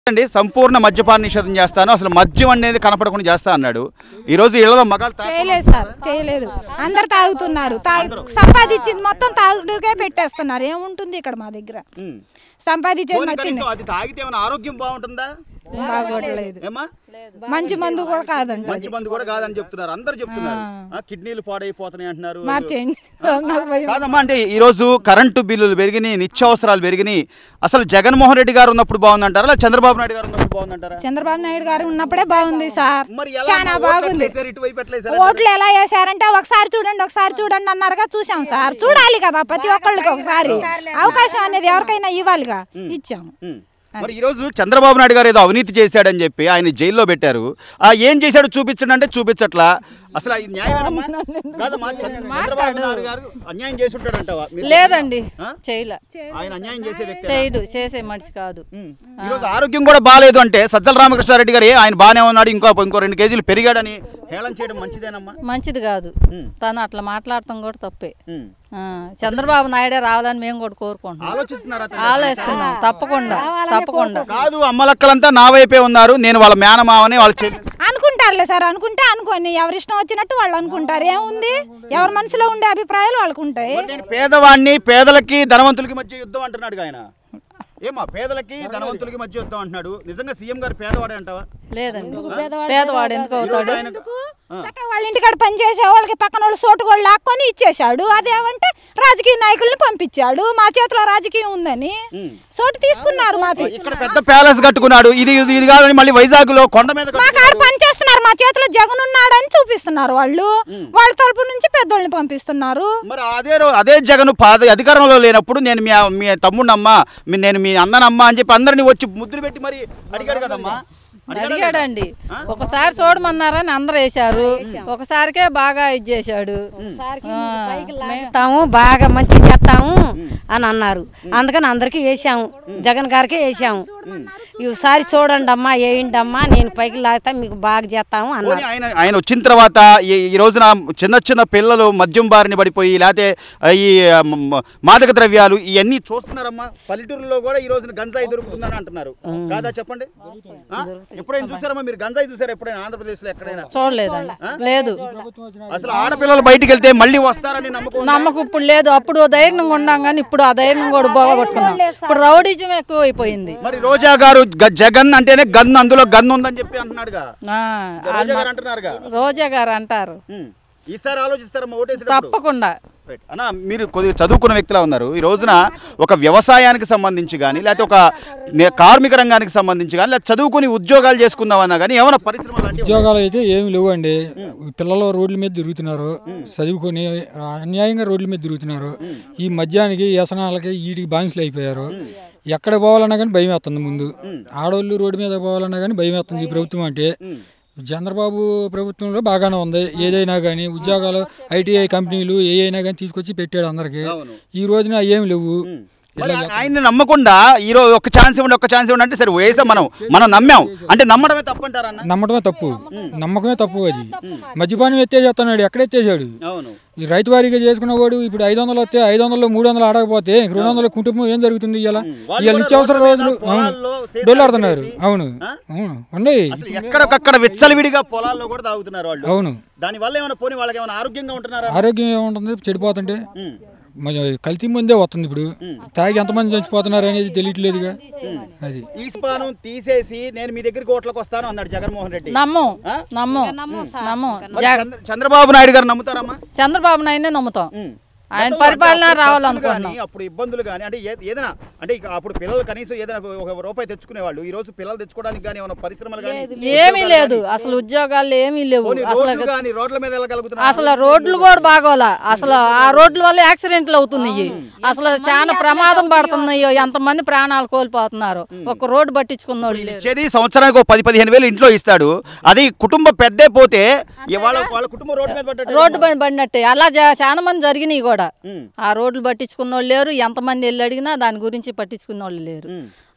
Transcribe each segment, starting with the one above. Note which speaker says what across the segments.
Speaker 1: అండి సంపూర్ణ మద్యపాన నిషేధం చేస్తాను అసలు మద్యం అనేది కనపడకుండా చేస్తా అన్నాడు ఈ రోజు ఇళ్లలో మగాళ్ళు తా-
Speaker 2: చేయలేదు సార్ చేయలేదు అందరు తాగుతున్నారు తాగు సంపాదించింది మొత్తం తాగుడుకే పెట్టేస్తున్నారు ఏముంటుంది ఇక్కడ మా దగ్గర
Speaker 1: ఉమ్.
Speaker 2: సంపాదించేది
Speaker 1: పోనీ
Speaker 2: మత్తిని
Speaker 1: కనీసం అది తాగితే ఏమైనా ఆరోగ్యం బాగుంటుందా
Speaker 2: బాగోట్లేదు
Speaker 1: ఏమా
Speaker 2: మంచి మందు కూడా కాదంట
Speaker 1: మంచి మందు కూడా కాదని చెప్తున్నారు అందరు చెప్తున్నారు ఆ, కిడ్నీలు పాడైపోతున్నాయి అంటున్నారు
Speaker 2: మార్చేయండి నాకు భయం.
Speaker 1: కాదమ్మా అంటే ఈ రోజు కరెంటు బిల్లులు పెరిగినాయి నిత్యావసరాలు పెరిగినాయి అసలు జగన్మోహన్ రెడ్డి గారు ఉన్నప్పుడు బాగుందంటారా లేదా చంద్రబాబు నాయుడు గారు ఉన్నప్పుడు బాగుందంటారా
Speaker 2: చంద్రబాబు నాయుడు గారు ఉన్నప్పుడే బాగుంది సార్
Speaker 1: మరి ఎలా
Speaker 2: చాలా
Speaker 1: ఓట్లు
Speaker 2: బాగుంది
Speaker 1: ఎట్లేసారు, ఇటువైపు ఎట్లేసారు?
Speaker 2: ఓట్లు ఎలా వేసారంటే ఒకసారి చూడండి ఒకసారి చూడండి అన్నారుగా చూసాం సార్ చూడాలి కదా ప్రతి ఒక్కళ్ళకి ఒకసారి అవకాశం అనేది ఎవరికైనా ఇవ్వాలిగా ఇచ్చాము
Speaker 1: ఉమ్. మరి ఈ రోజు చంద్రబాబు నాయుడు గారు ఏదో అవినీతి చేశాడని చెప్పి ఆయన జైల్లో పెట్టారు ఆ ఏం చేశాడు చూపించండి అంటే చూపించట్లా అసలు ఇది న్యాయమేనమ్మా? కాదమ్మా చంద్ర- చంద్రబాబు నాయుడు గారు అన్యాయం చేసి ఉంటాడంటావా మీరు
Speaker 3: లేదండి
Speaker 1: ఆ?
Speaker 3: చేయలే
Speaker 1: ఆయన అన్యాయం చేసే వ్యక్తి
Speaker 3: చేయడు చేసే మనిషి కాదు
Speaker 1: ఈ రోజు ఆరోగ్యం కూడా బాగాలేదు అంటే సజ్జల రామకృష్ణారెడ్డి గారు ఏ ఆయన బాగానే ఉన్నాడు ఇంకో ఇంకో రెండు కేజీలు పెరిగాడని హేళన చేయడం మంచిదేనమ్మా
Speaker 3: మంచిది కాదు
Speaker 1: ఉమ్.
Speaker 3: తను అట్లా మాట్లాడటం కూడా తప్పే
Speaker 1: ఉమ్.
Speaker 3: ఆ, చంద్రబాబు నాయుడే రావాలని మేము కూడా కోరుకుంటున్నాం
Speaker 1: ఆలోచిస్తున్నారా తల్లి?
Speaker 3: ఆలోచిస్తున్నాం తప్పకుండా తప్పకుండా
Speaker 1: కాదు అమ్మలక్కలంతా నా వైపే ఉన్నారు నేను వాళ్ళ మేనమావని వాళ్ళ చెల్లి
Speaker 2: అనుకుంటారులే సార్ అనుకుంటే అనుకోని ఎవరి ఇష్టం వచ్చినట్టు వాళ్ళు అనుకుంటారు ఏముంది ఎవరి మనసులో ఉండే అభిప్రాయాలు వాళ్ళకు ఉంటాయి
Speaker 1: నేను పేదవాడిని పేదలకి ధనవంతులకి మధ్య యుద్ధం అంటున్నాడు ఆయన ఏమా పేదలకి ధనవంతులకి మధ్య యుద్ధం అంటున్నాడు నిజంగా సీఎం గారు పేదవాడే అంటావా
Speaker 3: లేదండి పేదవాడు ఎందుకు అవుతాడు
Speaker 2: చక్కగా వాళ్ళ ఇంటికాడ పని చేసే వాళ్ళకి పక్కన వాళ్ళు సోటు కూడా లాక్కొని ఇచ్చేశాడు అదేమంటే రాజకీయ నాయకుల్ని పంపించాడు మా చేతిలో రాజకీయం ఉందని
Speaker 1: ఉమ్.
Speaker 2: సోటు తీసుకున్నారు మాది
Speaker 1: ఇక్కడ పెద్ద ప్యాలెస్ కట్టుకున్నాడు ఇది ఇది ఇది కాదని మళ్ళీ వైజాగ్ లో కొండ మీద
Speaker 2: మా
Speaker 1: కట్టుకున్నాడు.
Speaker 2: కాడ పని చేస్తున్నారు మా చేతిలో జగన్ ఉన్నాడని చూపిస్తున్నారు వాళ్ళు వాళ్ళ తరపు నుంచి పెద్దోళ్ళని పంపిస్తున్నారు
Speaker 1: మరి అదే రో- అదే జగన్ పాద అధికారంలో లేనప్పుడు నేను మీ మీ తమ్ముడినమ్మా మీ- నేను మీ అన్ననమ్మా అని చెప్పి అందరిని వచ్చి ముద్దులు పెట్టి మరి అడిగాడు కదమ్మా అడిగాడా లేదా?
Speaker 3: అడిగాడండి ఒకసారి చూడమన్నారని అందరు వేశారు ఒకసారికే బాగా ఇది చేశాడు ఆ, మే-
Speaker 4: చేస్తాము బాగా మంచి చేస్తాము అని అన్నారు అందుకని అందరికీ వేసాము జగన్ గారికి వేసాము ఈసారి చూడండి అమ్మా వేయండి అమ్మా నేను పైకి లాగుతా మీకు బాగా చేస్తాము
Speaker 1: పోనీ
Speaker 4: అన్నారు
Speaker 1: ఆయన ఆయన వచ్చిన తర్వాత ఈ ఈ రోజున చిన్న చిన్న పిల్లలు మద్యం బారిన పడిపోయి లేకపోతే ఈ మ- మ- మాదక ద్రవ్యాలు ఇవన్నీ చూస్తున్నారమ్మా పల్లెటూరులో కూడా ఈ రోజున గంజాయి దొరుకుతుందని అంటున్నారు కాదా చెప్పండి ఆ? ఎప్పుడైనా చూసారమ్మా మీరు గంజాయి చూసారా ఎప్పుడైనా ఆంధ్రప్రదేశ్ లో ఎక్కడైనా
Speaker 3: చూడలేదండి లేదు
Speaker 1: అసలు ఆడపిల్లలు బయటికి వెళ్తే మళ్ళీ వస్తారని నమ్మకం ఉందా?
Speaker 3: నమ్మకం ఇప్పుడు లేదు అప్పుడు ధైర్యంగా ఉన్నాం కానీ ఇప్పుడు ఆ ధైర్యం కూడా పోగొట్టుకున్నాం ఇప్పుడు రౌడీజం ఎక్కువ అయిపోయింది
Speaker 1: మరి రోజా గారు గ- జగన్ అంటేనే గన్ అందులో గన్ ఉందని చెప్పి అంటున్నాడుగా
Speaker 3: ఆ,
Speaker 1: రోజా గారు అంటున్నారుగా
Speaker 3: రోజా గారు అంటారు
Speaker 1: ఉమ్. ఈసారి ఆలోచిస్తారమ్మా ఓటేసి
Speaker 3: తప్పకుండా
Speaker 1: రైట్. అన్న మీరు కొద్దిగా చదువుకున్న వ్యక్తిలా ఉన్నారు ఈ రోజున ఒక వ్యవసాయానికి సంబంధించి కానీ లేకపోతే ఒక నే- కార్మిక రంగానికి సంబంధించి కానీ లేదా చదువుకుని ఉద్యోగాలు చేసుకుందామన్నా కానీ ఏమైనా పరిశ్రమలు లాంటివి
Speaker 5: ఉద్యోగాలు అయితే ఏమి లేవండి పిల్లలు రోడ్ల మీద తిరుగుతున్నారు చదువుకొని అన్యాయంగా రోడ్ల మీద తిరుగుతున్నారు ఈ మద్యానికి వ్యసనాలకి వీటికి బానిసలు అయిపోయారు ఎక్కడ పోవాలన్నా కానీ భయం వేస్తుంది ముందు ఆడవాళ్ళు రోడ్డు మీద పోవాలన్నా కానీ భయం వేస్తుంది ఈ ప్రభుత్వం అంటే చంద్రబాబు ప్రభుత్వంలో బాగానే ఉంది ఏదైనా కానీ ఉద్యోగాలు ఐటీఐ కంపెనీలు ఏ అయినా కానీ తీసుకొచ్చి పెట్టాడు అందరికి
Speaker 1: అవును.
Speaker 5: ఈ రోజున ఏమి లేవు
Speaker 1: మరి ఆయన్ని నమ్మకుండా ఈ రోజు ఒక ఛాన్స్ ఇవ్వండి ఒక ఛాన్స్ ఇవ్వండి అంటే సరే వేసాం మనం మనం నమ్మాం అంటే నమ్మడమే తప్పంటారా అన్న
Speaker 5: నమ్మటమే తప్పు నమ్మకమే తప్పు అది మద్యపానం ఎత్తేసేస్తున్నాడు ఎక్కడ ఎత్తేసాడు
Speaker 1: అవును
Speaker 5: ఈ రైతు వారీగా చేసుకున్నవాడు ఇప్పుడు ఐదు వందలు వస్తే ఐదు వందలు మూడు వందలు ఆడకపోతే ఇంక రెండు వందల కుటుంబం ఏం జరుగుతుంది ఇలా
Speaker 1: వాళ్ళు
Speaker 5: ఇవాళ
Speaker 1: కూడా
Speaker 5: నిత్యావసర
Speaker 1: రోడ్ల
Speaker 5: రోజులు
Speaker 1: మీద
Speaker 5: అవును
Speaker 1: పొలాల్లో సీసాలు
Speaker 5: డొల్లాడుతున్నారు
Speaker 1: పెట్టి,
Speaker 5: అవును
Speaker 1: ఆ?
Speaker 5: అవును ఉన్నాయి
Speaker 1: అసలు ఎక్కడికక్కడ విచ్చలవిడిగా పొలాల్లో కూడా తాగుతున్నారు వాళ్ళు
Speaker 5: అవును
Speaker 1: దాని వల్ల ఏమైనా పోనీ వాళ్ళకి ఏమైనా ఆరోగ్యంగా ఉంటున్నారా
Speaker 5: ఆరోగ్యం ఏముంటుంది చెడిపోతుంటే
Speaker 1: ఉమ్.
Speaker 5: మరి కల్తీ ముందే వస్తుంది ఇప్పుడు తాగి ఎంతమంది చచ్చిపోతున్నారు అనేది తెలియట్లేదుగా అది
Speaker 1: ఈ స్పానం తీసేసి నేను మీ దగ్గరికి ఓట్లకు వస్తాను అన్నాడు జగన్మోహన్ రెడ్డి
Speaker 3: నమ్మం
Speaker 1: ఆ?
Speaker 3: నమ్మం నమ్మం
Speaker 1: మరి
Speaker 3: జగ-
Speaker 1: చంద్ర- చంద్రబాబు నాయుడు గారు నమ్ముతారమ్మా
Speaker 3: చంద్రబాబు నాయుడే నమ్ముతాం
Speaker 1: ఉమ్.
Speaker 3: ఆయన
Speaker 1: గతంలో
Speaker 3: పరిపాలన
Speaker 1: అంటే అప్పుడు
Speaker 3: రావాలనుకుంటున్నాం.
Speaker 1: ఖర్చులు గానీ, అప్పుడు ఇబ్బందులు కానీ అంటే ఏ- ఏదైనా అంటే ఇక అప్పుడు పిల్లలు కనీసం ఏదైనా ఒక రూపాయి తెచ్చుకునేవాళ్ళు ఈ రోజు పిల్లలు తెచ్చుకోవడానికి కానీ ఏమైనా పరిశ్రమలు కానీ
Speaker 3: ఏమీ లేదు అసలు ఉద్యోగాలు ఏమీ లేవు
Speaker 1: పోనీ
Speaker 3: అసలు
Speaker 1: రోడ్లు కానీ రోడ్ల మీద వెళ్ళగలుగుతున్నారు
Speaker 3: అసలు రోడ్లు కూడా బాగోలా అసలు ఆ రోడ్ల వల్ల యాక్సిడెంట్లు అవుతున్నాయి అసలు చాలా ప్రమాదం పడుతున్నాయి ఎంతమంది ప్రాణాలు కోల్పోతున్నారు ఒక రోడ్డు పట్టించుకున్న వాళ్ళు లేరు
Speaker 1: ఇచ్చేది సంవత్సరానికి ఒక పది పదిహేను వేలు ఇంట్లో ఇస్తాడు అది కుటుంబ పెద్దే పోతే వాళ్ళ వాళ్ళ కుటుంబం రోడ్డు మీద పడ్డట్టే
Speaker 3: రోడ్డు పని పడినట్టే అలా జ- చాలా మంది జరిగినాయి కూడా
Speaker 1: ఉమ్.
Speaker 3: ఆ రోడ్లు పట్టించుకున్న వాళ్ళు లేరు ఎంతమంది వెళ్ళి అడిగినా దాని గురించి పట్టించుకున్న వాళ్ళు లేరు
Speaker 1: ఉమ్.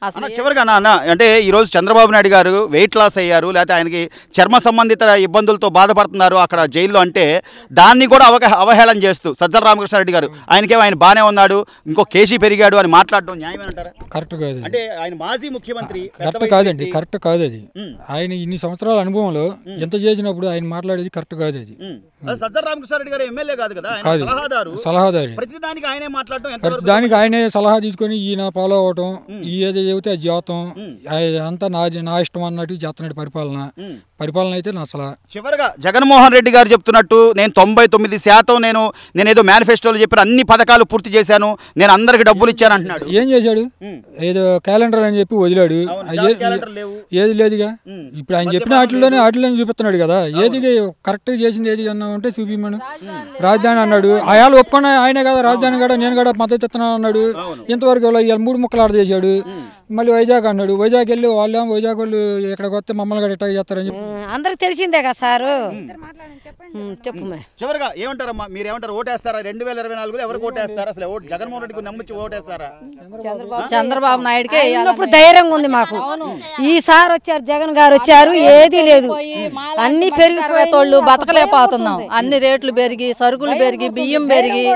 Speaker 3: అసలు
Speaker 1: అన్న చివరిగా అన్న అన్న అంటే ఈ రోజు చంద్రబాబు నాయుడు గారు వెయిట్ లాస్ అయ్యారు లేకపోతే ఆయనకి చర్మ సంబంధిత ఇబ్బందులతో బాధపడుతున్నారు అక్కడ జైల్లో అంటే దాన్ని కూడా అవగ అవహేళన చేస్తూ సజ్జల రామకృష్ణారెడ్డి గారు ఆయనకేమో ఆయన బాగానే ఉన్నాడు ఇంకో కేజీ పెరిగాడు అని మాట్లాడడం న్యాయమేనంటారా
Speaker 5: కరెక్ట్ కాదు అది.
Speaker 1: అంటే ఆయన మాజీ ముఖ్యమంత్రి పెద్ద
Speaker 5: కరెక్ట్
Speaker 1: వయసు
Speaker 5: కాదండి
Speaker 1: వ్యక్తి.
Speaker 5: కరెక్ట్ కాదు అది
Speaker 1: ఉమ్.
Speaker 5: ఆయన ఇన్ని సంవత్సరాల అనుభవంలో ఎంత చేసినప్పుడు ఆయన మాట్లాడేది కరెక్ట్ కాదు అది
Speaker 1: ఉమ్. అది సజ్జల రామకృష్ణారెడ్డి గారు ఎమ్మెల్యే కాదు కదా ఆయన
Speaker 5: కాదు
Speaker 1: సలహాదారు
Speaker 5: సలహాదారి
Speaker 1: ప్రతి దానికి ఆయనే మాట్లాడటం
Speaker 5: ప్రతి
Speaker 1: ఎంతవరకు
Speaker 5: దానికి ఆయనే సలహా తీసుకొని ఈయన ఫాలో అవటం ఈ ఏదో చెబితే అది చేస్తాం అంతా నా నా ఇష్టం అన్నట్టు చేస్తున్నాడు పరిపాలన
Speaker 1: ఉమ్.
Speaker 5: పరిపాలన అయితే నా అసలు
Speaker 1: చివరగా జగన్మోహన్ రెడ్డి గారు చెప్తున్నట్టు నేను తొంభై తొమ్మిది శాతం నేను నేను ఏదో మేనిఫెస్టోలో చెప్పిన అన్ని పథకాలు పూర్తి చేశాను నేను అందరికి డబ్బులు ఇచ్చాను అంటున్నాడు
Speaker 5: ఏం చేశాడు
Speaker 1: ఉమ్.
Speaker 5: ఏదో క్యాలెండర్ అని చెప్పి వదిలాడు
Speaker 1: అవును,
Speaker 5: ఆ
Speaker 1: జాబ్
Speaker 5: ఏ-
Speaker 1: క్యాలెండర్ లేవు.
Speaker 5: ఏది లేదుగా
Speaker 1: ఉమ్.
Speaker 5: ఇప్పుడు ఆయన చెప్పిన
Speaker 1: మద్యపానం
Speaker 5: వాటిల్లోనే వాటిల్లోనే చూపిస్తున్నాడు కదా ఏది కరెక్ట్గా చేసింది ఏది అన్నా ఉంటే చూపిమను రాజధాని అన్నాడు ఆయాలు ఒప్పుకున్న ఆయనే కదా రాజధాని కూడా నేను కూడా మద్దతు ఇస్తున్నాను అన్నాడు ఇంతవరకు ఇలా ఇవాళ మూడు ముక్కలు ఆడ చేశాడు మళ్ళీ వైజాగ్ అన్నాడు వైజాగ్ వెళ్ళి వాళ్ళు వైజాగ్ వాళ్ళు ఇక్కడికి వస్తే మమ్మల్ని కూడా ఇట్లా చేస్తారని చెప్పి
Speaker 4: ఉమ్, అందరికి తెలిసిందే కదా సారు ఉమ్, చెప్పు మే
Speaker 1: చివరగా ఏమంటారమ్మా మీరు ఏమంటారు ఓటేస్తారా రెండు వేల ఇరవై నాలుగులో ఎవరికి ఓటేస్తారా అసలు ఓటు జగన్మోహన్ రెడ్డికి నమ్మించి ఓటేస్తారా
Speaker 3: చంద్రబాబు నాయుడుకే
Speaker 4: ఆయన ఉన్నప్పుడు ధైర్యంగా ఉంది మాకు ఈసారి వచ్చారు జగన్ గారు వచ్చారు ఏది లేదు అన్ని పెరిగిపోయి
Speaker 3: తోళ్ళు బతకలేకపోతున్నాం అన్ని రేట్లు పెరిగి సరుకులు పెరిగి బియ్యం పెరిగి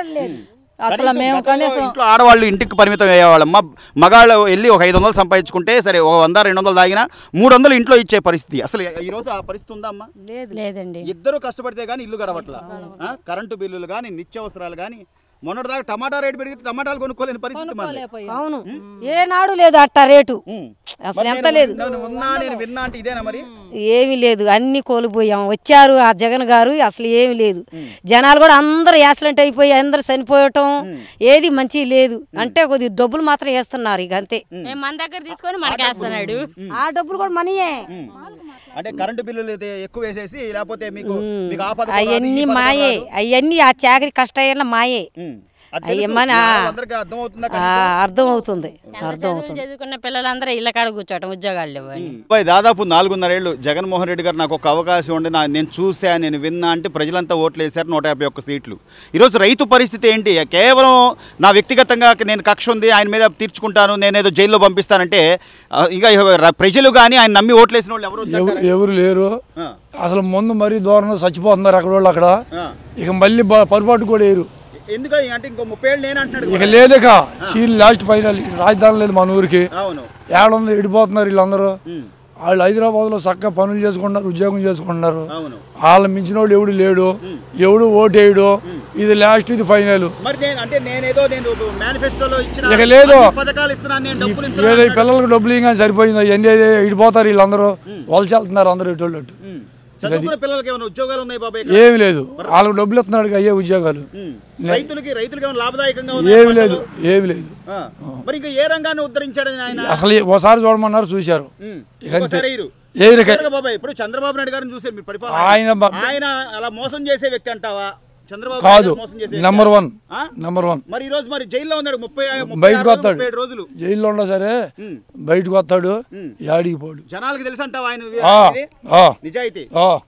Speaker 3: అసలు మేము
Speaker 1: గతంలో
Speaker 3: కనీసం
Speaker 1: ఇంట్లో ఆడవాళ్ళు ఇంటికి పరిమితం అయ్యేవాళ్ళమ్మ మగాళ్ళు వెళ్ళి ఒక ఐదు వందలు సంపాదించుకుంటే సరే ఒక వంద రెండు వందలు తాగినా మూడు వందలు ఇంట్లో ఇచ్చే పరిస్థితి అసలు ఈ రోజు ఆ పరిస్థితి ఉందా అమ్మా
Speaker 4: లేదండి
Speaker 1: ఇద్దరు కష్టపడితే కానీ ఇల్లు గడవట్ల ఆ? కరెంటు బిల్లులు కానీ నిత్యావసరాలు కానీ మొన్నటిదాకా టమాటా రేటు పెరిగితే టమాటాలు కొనుక్కోలేని పరిస్థితి మనది.
Speaker 4: అవును ఏనాడు లేదు అట్ట రేటు
Speaker 1: ఉమ్.
Speaker 4: అసలు
Speaker 1: మరి
Speaker 4: ఎంత
Speaker 1: నేను
Speaker 4: లేదు
Speaker 1: నేను ఉన్నా నేను విన్నా అంటే ఇదేనా మరి
Speaker 4: ఏమీ లేదు అన్ని కోల్పోయాం వచ్చారు ఆ జగన్ గారు అసలు ఏమీ లేదు జనాలు కూడా అందరూ యాక్సిడెంట్ అయిపోయి అందరూ చనిపోయటం ఏది మంచి లేదు అంటే కొద్ది డబ్బులు మాత్రం వేస్తున్నారు ఇక అంతే
Speaker 6: మేము మన దగ్గర తీసుకొని మనకేస్తున్నాడు
Speaker 4: ఆ డబ్బులు కూడా మనయే
Speaker 1: ఉమ్. అంటే కరెంటు బిల్లులు అయితే ఎక్కువ వేసేసి లేకపోతే మీకు మీకు ఆ పథకం రాదు, ఈ
Speaker 4: అవన్నీ
Speaker 1: పథకం
Speaker 4: మాయే
Speaker 1: రాదు.
Speaker 4: అవన్నీ ఆ చాకరి కష్టమైన మాయే
Speaker 1: ఉమ్. అది
Speaker 4: అయ్య
Speaker 1: తెలుసు.
Speaker 4: మన-
Speaker 1: అందరికీ అర్థమవుతుందా
Speaker 4: ఆ, అర్థం అవుతుంది అర్థం అవుతుంది
Speaker 6: చదువుకున్న పిల్లలందరూ ఇళ్ళ కాడ కూర్చోవటం ఉద్యోగాలు లేవు అని
Speaker 1: అబ్బాయి దాదాపు నాలుగున్నరేళ్ళు జగన్మోహన్ రెడ్డి గారు నాకు ఒక అవకాశం ఉండి నా నేను చూసా నేను విన్నా అంటే ప్రజలంతా ఓట్లు వేశారు నూట యాభై ఒక్క సీట్లు ఈరోజు రైతు పరిస్థితి ఏంటి కేవలం నా వ్యక్తిగతంగా నేను కక్ష ఉంది ఆయన మీద తీర్చుకుంటాను నేనేదో జైల్లో పంపిస్తానంటే ఆ, ఇంకా ర- ప్రజలు కానీ ఆయన నమ్మి ఓట్లేసిన వాళ్ళు ఎవరు
Speaker 7: ఎవరు ఎవరు లేరు
Speaker 1: ఆ,
Speaker 7: అసలు ముందు మరీ దూరం చచ్చిపోతున్నారు అక్కడ వాళ్ళు అక్కడ
Speaker 1: ఆ.
Speaker 7: ఇక మళ్ళీ బ- పొరపాటు కూడా వేయరు
Speaker 1: ఎందుకు అంటే ఇంకో ముప్పై ఏళ్ళు నేను అంటున్నాడు
Speaker 7: ఇక
Speaker 1: కూడా.
Speaker 7: లేదక సీన్ లాస్ట్ ఫైనల్ రాజధాని లేదు మన ఊరికి
Speaker 1: అవును
Speaker 7: ఏడుంది ఎడిపోతున్నారు వీళ్ళందరూ
Speaker 1: ఉమ్,
Speaker 7: వాళ్ళు హైదరాబాద్లో చక్కగా పనులు చేసుకుంటున్నారు ఉద్యోగం చేసుకుంటున్నారు
Speaker 1: అవును
Speaker 7: వాళ్ళ మించిన వాడు ఎవడు లేడు ఎవడు ఓటేయడు ఇది లాస్ట్ ఇది ఫైనల్
Speaker 1: మరి నేను అంటే నేనేదో నేను మేనిఫెస్టోలో ఇచ్చిన
Speaker 7: ఇక లేదు.
Speaker 1: అన్ని పథకాలు ఇస్తున్నాను నేను డబ్బులు
Speaker 7: ఏదో
Speaker 1: ఇస్తున్నాను
Speaker 7: ఈ పిల్లలకు డబ్బులు ఇంకా సరిపోయింది అవన్నీ ఇడిపోతారు వీళ్ళందరూ వలస వెళ్తున్నారు అందరూ ఇటు
Speaker 1: ఉమ్. చదువుకున్న పిల్లలకి ఏమైనా ఉద్యోగాలు ఉన్నాయి బాబాయ్
Speaker 7: ఏమి లేదు వాళ్ళకి డబ్బులు ఇస్తున్నాడు అయ్యే ఉద్యోగాలు
Speaker 1: ఉమ్. రైతులకి రైతులకి ఏమైనా లాభదాయకంగా ఉంది
Speaker 7: ఏమి లేదు ఏమి లేదు
Speaker 1: ఆ. మరి ఇంకా ఏ రంగాన్ని ఉద్ధరించాడని ఆయన
Speaker 7: అసలు ఒకసారి చూడమన్నారు చూశారు
Speaker 1: ఉమ్.
Speaker 7: ఇక అంతే.
Speaker 1: ఇంకోసారి ఎయ్యరు.
Speaker 7: ఏరిక
Speaker 1: చివరగా బాబాయ్ ఇప్పుడు చంద్రబాబు నాయుడు గారిని చూసారు మీరు పరిపాలన
Speaker 7: ఆయన బ-
Speaker 1: ఆయన అలా మోసం చేసే వ్యక్తి అంటావా చంద్రబాబు
Speaker 7: కాదు
Speaker 1: నాయుడు మోసం చేసే
Speaker 7: నెంబర్
Speaker 1: వ్యక్తి?
Speaker 7: వన్
Speaker 1: ఆ?
Speaker 7: నెంబర్ వన్
Speaker 1: మరి ఈ రోజు మరి జైల్లో ఉన్నాడు ముప్పై ముప్పై
Speaker 7: బయటకు
Speaker 1: ఆరు రోజులు,
Speaker 7: వస్తాడు
Speaker 1: ముప్పై ఏడు రోజులు
Speaker 7: జైల్లో ఉన్నా సరే
Speaker 1: ఉమ్.
Speaker 7: బయటకు వస్తాడు
Speaker 1: ఉమ్.
Speaker 7: యాడికి పోడు
Speaker 1: జనాలకి తెలుసు అంటావా ఆయన
Speaker 7: ఆ,
Speaker 1: ఇది?
Speaker 7: ఆ,
Speaker 1: నిజాయితీ
Speaker 7: ఆ.